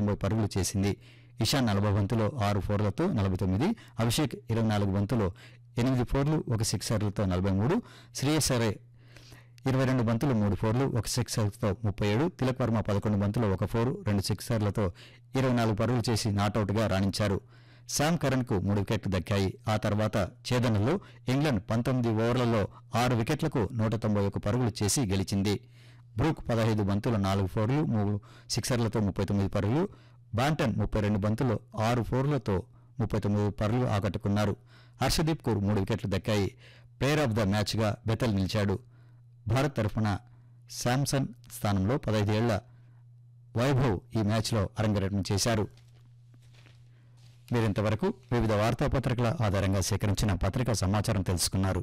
తొంభై పరుగులు చేసింది ఇషాన్ నలభై బంతులో ఆరు ఫోర్లతో నలభై తొమ్మిది అభిషేక్ ఇరవై నాలుగు బంతులో ఎనిమిది ఫోర్లు ఒక సిక్సర్లతో నలభై మూడు శ్రేయసరే ఇరవై రెండు బంతులు మూడు ఫోర్లు ఒక సిక్సర్లతో ముప్పై ఏడు తిలక్ వర్మ పదకొండు బంతులు ఒక ఫోర్ రెండు సిక్సర్లతో ఇరవై నాలుగు పరుగులు చేసి నాటౌట్గా రాణించారు శామ్ కరణ్కు మూడు వికెట్లు దక్కాయి ఆ తర్వాత ఛేదనలో ఇంగ్లాండ్ పంతొమ్మిది ఓవర్లలో ఆరు వికెట్లకు నూట తొంభై ఒక పరుగులు చేసి గెలిచింది బ్రూక్ పదహైదు బంతులు నాలుగు ఫోర్లు మూడు సిక్సర్లతో ముప్పై తొమ్మిది పరుగులు బాంటన్ ముప్పై రెండు బంతులు ఆరు ఫోర్లతో ముప్పై తొమ్మిది పరుగులు ఆకట్టుకున్నారు హర్షదీప్ కౌర్ మూడు వికెట్లు దక్కాయి ప్లేయర్ ఆఫ్ ద మ్యాచ్గా బెతల్ నిలిచాడు భారత్ తరఫున శాంసన్ స్థానంలో పదహైదు ఏళ్ల వైభవ్ ఈ మ్యాచ్లో అరంగేట్రం చేశారు మీరింతవరకు వివిధ వార్తాపత్రికల ఆధారంగా సేకరించిన పత్రికా సమాచారం తెలుసుకున్నారు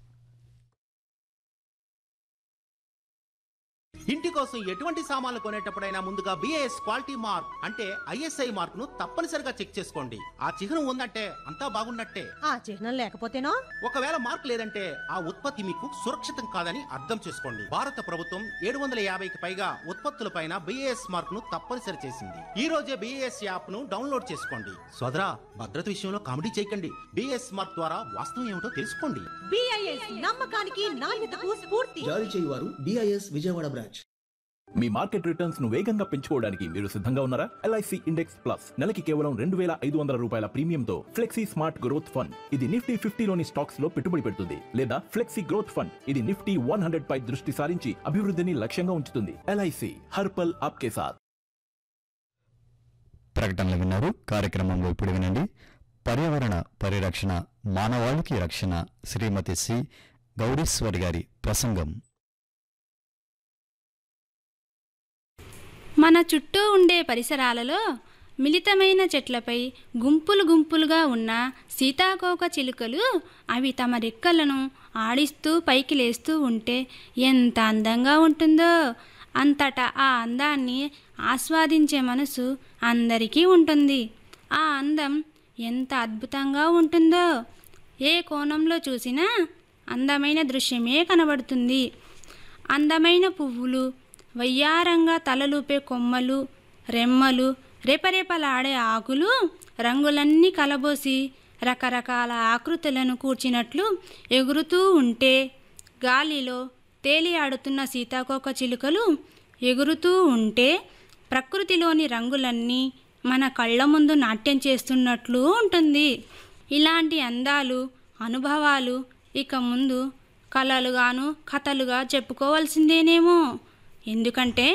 ఇంటి కోసం ఎటువంటి సామాన్లు కొనేటప్పుడైనా ముందుగా బిఏఎస్ క్వాలిటీ మార్క్ అంటే ఐఎస్ఐ మార్క్ ను తప్పనిసరిగా చెక్ చేసుకోండి ఆ చిహ్నం ఉందంటే అంతా బాగున్నట్టే ఆ చిహ్నం లేకపోతేనో ఒకవేళ మార్క్ లేదంటే ఆ ఉత్పత్తి మీకు సురక్షితం కాదని అర్థం చేసుకోండి భారత ప్రభుత్వం ఏడు వందల యాభైకి పైగా ఉత్పత్తులపైన బిఏఎస్ మార్క్ ను తప్పనిసరి చేసింది ఈ రోజే బిఏఎస్ యాప్ ను డౌన్లోడ్ చేసుకోండి సోదరా భద్రత విషయంలో కామెడీ చేయకండి బిఏఎస్ మార్క్ ద్వారా వాస్తవం ఏమిటో తెలుసుకోండి బిఐఎస్ నమ్మకానికి నాణ్యతకు స్ఫూర్తి జారీ చేయువారు డిఐఎస్ విజయవాడ బ్రాంచ్ మీ మార్కెట్ రిటర్న్స్ ను వేగంగా పెంచుకోవడానికి మీరు సిద్ధంగా ఉన్నారా ఎల్ఐసి ఇండెక్స్ ప్లస్ నెలకి కేవలం రెండు వేల ఐదు వందల రూపాయల ప్రీమియంతో ఫ్లెక్సీ స్మార్ట్ గ్రోత్ ఫండ్ ఇది నిఫ్టీ ఫిఫ్టీలోని స్టాక్స్ లో పెట్టుబడి పెడుతుంది లేదా ఫ్లెక్సీ గ్రోత్ ఫండ్ ఇది నిఫ్టీ వన్ హండ్రెడ్ పై దృష్టి సారించి అభివృద్ధిని లక్ష్యంగా ఉంచుతుంది ఎల్ఐసి హర్పల్ ఆప్కే సాథ్ ప్రకటనలు విన్నారు కార్యక్రమంలో ఇప్పుడు వినండి పర్యావరణ పరిరక్షణ మానవాళికి రక్షణ శ్రీమతి సి గౌరీశ్వరి గారి ప్రసంగం మన చుట్టూ ఉండే పరిసరాలలో మిళితమైన చెట్లపై గుంపులు గుంపులుగా ఉన్న సీతాకోక చిలుకలు అవి తమ రెక్కలను ఆడిస్తూ పైకి లేస్తూ ఉంటే ఎంత అందంగా ఉంటుందో అంతటా ఆ అందాన్ని ఆస్వాదించే మనసు అందరికీ ఉంటుంది ఆ అందం ఎంత అద్భుతంగా ఉంటుందో ఏ కోణంలో చూసినా అందమైన దృశ్యమే కనబడుతుంది అందమైన పువ్వులు వయ్యారంగా తలలూపే కొమ్మలు రెమ్మలు రెపరెపలాడే ఆకులు రంగులన్నీ కలబోసి రకరకాల ఆకృతులను కూర్చినట్లు ఎగురుతూ ఉంటే గాలిలో తేలియాడుతున్న సీతాకోక చిలుకలు ఎగురుతూ ఉంటే ప్రకృతిలోని రంగులన్నీ మన కళ్ళ ముందు నాట్యం చేస్తున్నట్లు ఉంటుంది ఇలాంటి అందాలు అనుభవాలు ఇక ముందు కళలుగాను కథలుగా చెప్పుకోవాల్సిందేనేమో ఎందుకంటే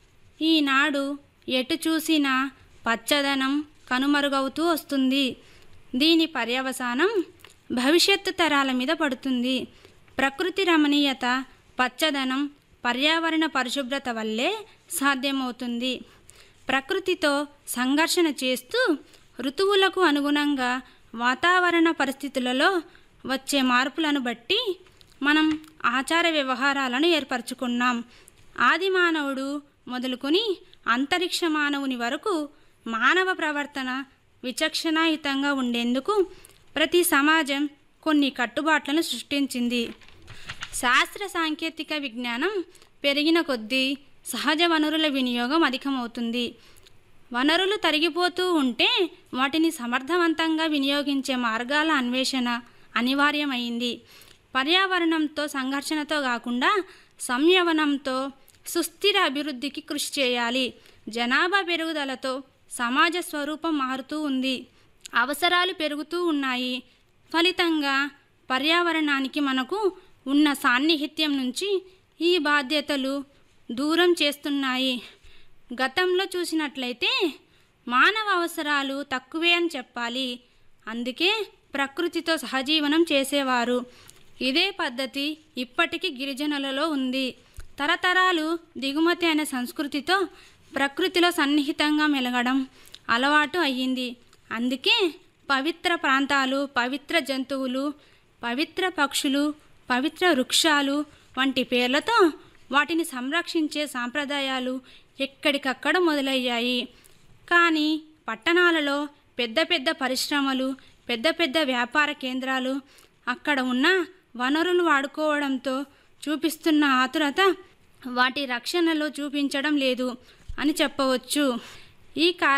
ఈనాడు ఎటు చూసినా పచ్చదనం కనుమరుగవుతూ వస్తుంది దీని పర్యవసానం భవిష్యత్తు తరాల మీద పడుతుంది ప్రకృతి రమణీయత పచ్చదనం పర్యావరణ పరిశుభ్రత వల్లే సాధ్యమవుతుంది ప్రకృతితో సంఘర్షణ చేస్తూ ఋతువులకు అనుగుణంగా వాతావరణ పరిస్థితులలో వచ్చే మార్పులను బట్టి మనం ఆచార వ్యవహారాలను ఏర్పరచుకున్నాం ఆది మానవుడు మొదలుకొని అంతరిక్ష మానవుని వరకు మానవ ప్రవర్తన విచక్షణాయుతంగా ఉండేందుకు ప్రతి సమాజం కొన్ని కట్టుబాట్లను సృష్టించింది శాస్త్ర సాంకేతిక విజ్ఞానం పెరిగిన కొద్దీ సహజ వనరుల వినియోగం అధికమవుతుంది వనరులు తరిగిపోతూ ఉంటే వాటిని సమర్థవంతంగా వినియోగించే మార్గాల అన్వేషణ అనివార్యమైంది పర్యావరణంతో సంఘర్షణతో కాకుండా సంయమనంతో సుస్థిర అభివృద్ధికి కృషి చేయాలి జనాభా పెరుగుదలతో సమాజ స్వరూపం మారుతూ ఉంది అవసరాలు పెరుగుతూ ఉన్నాయి ఫలితంగా పర్యావరణానికి మనకు ఉన్న సాన్నిహిత్యం నుంచి ఈ బాధ్యతలు దూరం చేస్తున్నాయి గతంలో చూసినట్లయితే మానవ అవసరాలు తక్కువే అని చెప్పాలి అందుకే ప్రకృతితో సహజీవనం చేసేవారు ఇదే పద్ధతి ఇప్పటికీ గిరిజనులలో ఉంది తరతరాలు దిగుమతి అనే సంస్కృతితో ప్రకృతిలో సన్నిహితంగా మెలగడం అలవాటు అయ్యింది అందుకే పవిత్ర ప్రాంతాలు పవిత్ర జంతువులు పవిత్ర పక్షులు పవిత్ర వృక్షాలు వంటి పేర్లతో వాటిని సంరక్షించే సాంప్రదాయాలు ఎక్కడికక్కడ మొదలయ్యాయి కానీ పట్టణాలలో పెద్ద పెద్ద పరిశ్రమలు పెద్ద పెద్ద వ్యాపార కేంద్రాలు అక్కడ ఉన్న వనరులు వాడుకోవడంతో చూపిస్తున్న ఆతురత వాటి రక్షణలో చూపించడం లేదు అని చెప్పవచ్చు ఈ కారణం